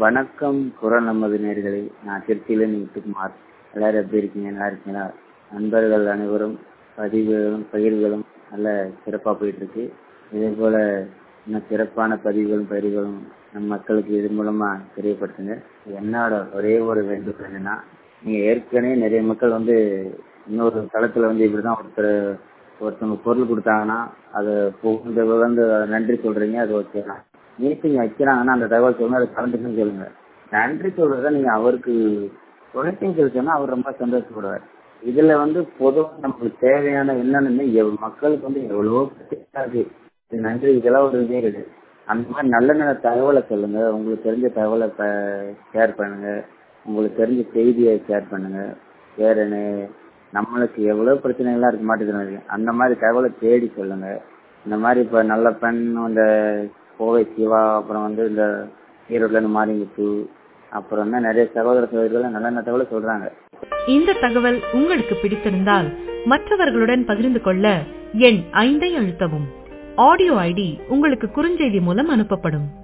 வணக்கம் குரல் நமது நேர்களே நான் திருச்சியிலிருந்து முத்துக்குமார் எல்லாரும் எப்படி இருக்கீங்க நல்லா இருக்கீங்களா நண்பர்கள் அனைவரும் பதிவுகளும் பகிர்வுகளும் நல்ல சிறப்பாக போயிட்டு இருக்கு இதே போல இன்னும் சிறப்பான பதிவுகளும் பயிர்களும் நம் மக்களுக்கு இது மூலமா தெரியப்படுத்துங்க என்னோட ஒரே ஒரு வேண்டுகோள் என்னன்னா நீங்க ஏற்கனவே நிறைய மக்கள் வந்து இன்னொரு தளத்துல வந்து இப்படிதான் ஒருத்தர் ஒருத்தவங்க பொருள் கொடுத்தாங்கன்னா அதை புகழ்ந்து புகழ்ந்து நன்றி சொல்றீங்க அது ஓகே தான் மீட்டிங் வைக்கிறாங்கன்னா அந்த தகவல் சொல்லுங்க அதை கலந்துக்குன்னு சொல்லுங்க நன்றி சொல்றத நீங்க அவருக்கு தொலைத்தையும் சொல்லிச்சோன்னா அவர் ரொம்ப சந்தோஷப்படுவார் இதுல வந்து பொதுவாக நமக்கு தேவையான என்னன்னு எவ்- மக்களுக்கு வந்து எவ்வளவோ பிரச்சனை இருக்கு இது நன்றி இதெல்லாம் ஒரு இதே இருக்கு அந்த மாதிரி நல்ல நல்ல தகவலை சொல்லுங்க உங்களுக்கு தெரிஞ்ச தகவலை ஷேர் பண்ணுங்க உங்களுக்கு தெரிஞ்ச செய்தியை ஷேர் பண்ணுங்க வேற என்ன நம்மளுக்கு எவ்வளவு பிரச்சனைகள்லாம் இருக்க மாட்டேங்குது அந்த மாதிரி தகவலை தேடி சொல்லுங்க இந்த மாதிரி இப்ப நல்ல பெண் இந்த கோவை சிவா அப்புறம் வந்து இந்த ஈரோட்ல இருந்து மாரிமுத்து அப்புறம் என்ன நிறைய சகோதர சகோதரிகள் நல்ல நல்ல தகவலை சொல்றாங்க இந்த தகவல் உங்களுக்கு பிடித்திருந்தால் மற்றவர்களுடன் பகிர்ந்து கொள்ள எண் ஐந்தை அழுத்தவும் ஆடியோ ஐடி உங்களுக்கு குறுஞ்செய்தி மூலம் அனுப்பப்படும்